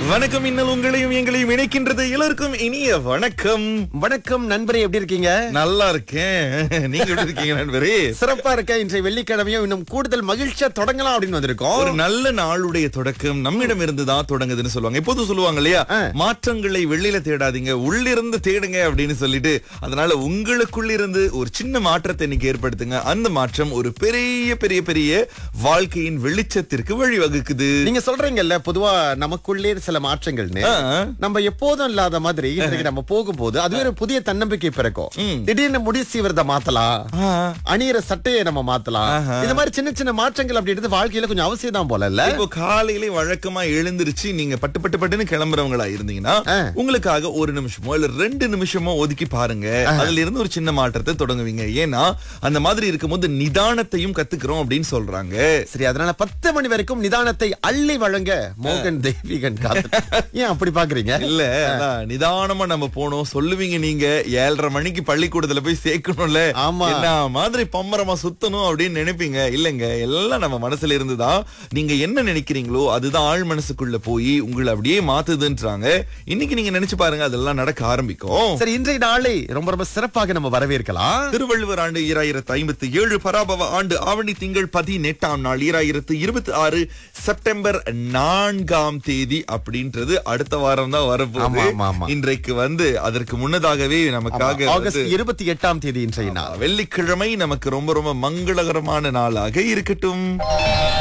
வணக்கம் இன்னல் உங்களையும் எங்களையும் இணைக்கின்றது எல்லோருக்கும் இனிய வணக்கம் வணக்கம் நண்பரே எப்படி இருக்கீங்க நல்லா இருக்கேன் நீங்க எப்படி இருக்கீங்க நண்பரே சிறப்பா இருக்க இன்றைய வெள்ளிக்கிழமையும் இன்னும் கூடுதல் மகிழ்ச்சியா தொடங்கலாம் அப்படின்னு வந்திருக்கோம் ஒரு நல்ல நாளுடைய தொடக்கம் நம்மிடம் இருந்து தான் தொடங்குதுன்னு சொல்லுவாங்க எப்போதும் சொல்லுவாங்க இல்லையா ஆ. மாற்றங்களை வெளியில தேடாதீங்க உள்ளிருந்து தேடுங்க அப்படின்னு சொல்லிட்டு அதனால உங்களுக்குள்ளிருந்து ஒரு சின்ன மாற்றத்தை இன்னைக்கு ஏற்படுத்துங்க அந்த மாற்றம் ஒரு பெரிய பெரிய பெரிய வாழ்க்கையின் வெளிச்சத்திற்கு வழிவகுக்குது நீங்க சொல்றீங்கல்ல பொதுவா நமக்குள்ளே சில மாற்றங்கள்னு ஆ. நம்ம எப்போதும் இல்லாத மாதிரி இன்றைக்கு நம்ம போகும்போது அதுவே ஒரு புதிய தன்னம்பிக்கை பிறக்கும் ம். திடீர்னு முடி சீவிரத மாத்தலாம் ஆ. அணியிற சட்டையை நம்ம மாத்தலாம் ஆஹா. இந்த மாதிரி சின்ன சின்ன மாற்றங்கள் அப்படின்றது வாழ்க்கையில கொஞ்சம் அவசியம் தான் போல இல்ல இப்போ காலையில வழக்கமா எழுந்திருச்சு நீங்க பட்டு பட்டு பட்டுன்னு கிளம்புறவங்களா இருந்தீங்கன்னா ஆ. உங்களுக்காக ஒரு நிமிஷமோ இல்ல ரெண்டு நிமிஷமோ ஒதுக்கி பாருங்க அதுல இருந்து ஒரு சின்ன மாற்றத்தை தொடங்குவீங்க ஏன்னா அந்த மாதிரி இருக்கும்போது நிதானத்தையும் கத்துக்கிறோம் அப்படின்னு சொல்றாங்க சரி அதனால பத்து மணி வரைக்கும் நிதானத்தை அள்ளி வழங்க மோகன் தெய்வீகன் காத்து ஏன் அப்படி பாக்குறீங்க இல்ல அதான் நிதானமா நம்ம போனோம் சொல்லுவீங்க நீங்க ஏழரை மணிக்கு பள்ளிக்கூடத்துல போய் சேர்க்கணும்ல ஆமா. என்ன மாதிரி பம்பரமா சுத்தணும் அப்படின்னு நினைப்பீங்க இல்லங்க எல்லாம் நம்ம மனசுல இருந்துதான் நீங்க என்ன நினைக்கிறீங்களோ அதுதான் ஆழ் மனசுக்குள்ள போய் உங்களை அப்படியே மாத்துதுன்றாங்க இன்னைக்கு நீங்க நினைச்சு பாருங்க அதெல்லாம் நடக்க ஆரம்பிக்கும் சரி இன்றைய நாளை ரொம்ப ரொம்ப சிறப்பாக நம்ம வரவேற்கலாம் திருவள்ளுவர் ஆண்டு ஈராயிரத்து ஐம்பத்தி ஏழு பராபவ ஆண்டு ஆவணி திங்கள் பதினெட்டாம் நாள் ஈராயிரத்து இருபத்தி ஆறு செப்டம்பர் நான்காம் தேதி அப்படின்றது அடுத்த வாரம் தான் ஆமா, வரப்போகுது ஆமா, ஆமா. இன்றைக்கு வந்து அதற்கு முன்னதாகவே நமக்காக ஆகஸ்ட் வந்து, இருபத்தி எட்டாம் தேதி இன்றைய நாள் வெள்ளிக்கிழமை நமக்கு ரொம்ப ரொம்ப மங்களகரமான நாளாக இருக்கட்டும்